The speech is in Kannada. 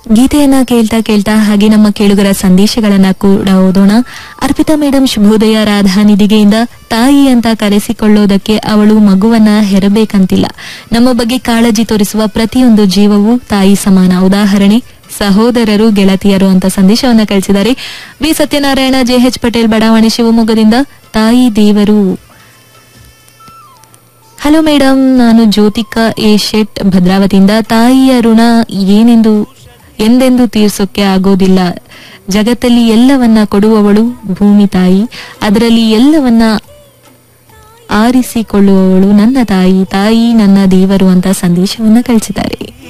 ಗೀತೆಯನ್ನ ಕೇಳ್ತಾ ಕೇಳ್ತಾ ಹಾಗೆ ನಮ್ಮ ಕೇಳುಗರ ಸಂದೇಶಗಳನ್ನ ಕೂಡ ಓದೋಣ ಅರ್ಪಿತಾ ಮೇಡಮ್ ಶುಭೋದಯ ರಾಧಾ ನಿಧಿಗೆಯಿಂದ ತಾಯಿ ಅಂತ ಕರೆಸಿಕೊಳ್ಳೋದಕ್ಕೆ ಅವಳು ಮಗುವನ್ನ ಹೆರಬೇಕಂತಿಲ್ಲ ನಮ್ಮ ಬಗ್ಗೆ ಕಾಳಜಿ ತೋರಿಸುವ ಪ್ರತಿಯೊಂದು ಜೀವವೂ ತಾಯಿ ಸಮಾನ ಉದಾಹರಣೆ ಸಹೋದರರು ಗೆಳತಿಯರು ಅಂತ ಸಂದೇಶವನ್ನ ಕಳಿಸಿದ್ದಾರೆ ಬಿ ಸತ್ಯನಾರಾಯಣ ಜೆಎಚ್ ಪಟೇಲ್ ಬಡಾವಣೆ ಶಿವಮೊಗ್ಗದಿಂದ ತಾಯಿ ದೇವರು ಹಲೋ ಮೇಡಮ್ ನಾನು ಜ್ಯೋತಿಕಾ ಎ ಶೆಟ್ ಭದ್ರಾವತಿಯಿಂದ ತಾಯಿಯ ಋಣ ಏನೆಂದು ಎಂದೆಂದು ತೀರ್ಸೋಕೆ ಆಗೋದಿಲ್ಲ ಜಗತ್ತಲ್ಲಿ ಎಲ್ಲವನ್ನ ಕೊಡುವವಳು ಭೂಮಿ ತಾಯಿ ಅದರಲ್ಲಿ ಎಲ್ಲವನ್ನ ಆರಿಸಿಕೊಳ್ಳುವವಳು ನನ್ನ ತಾಯಿ ತಾಯಿ ನನ್ನ ದೇವರು ಅಂತ ಸಂದೇಶವನ್ನ ಕಳಿಸಿದ್ದಾರೆ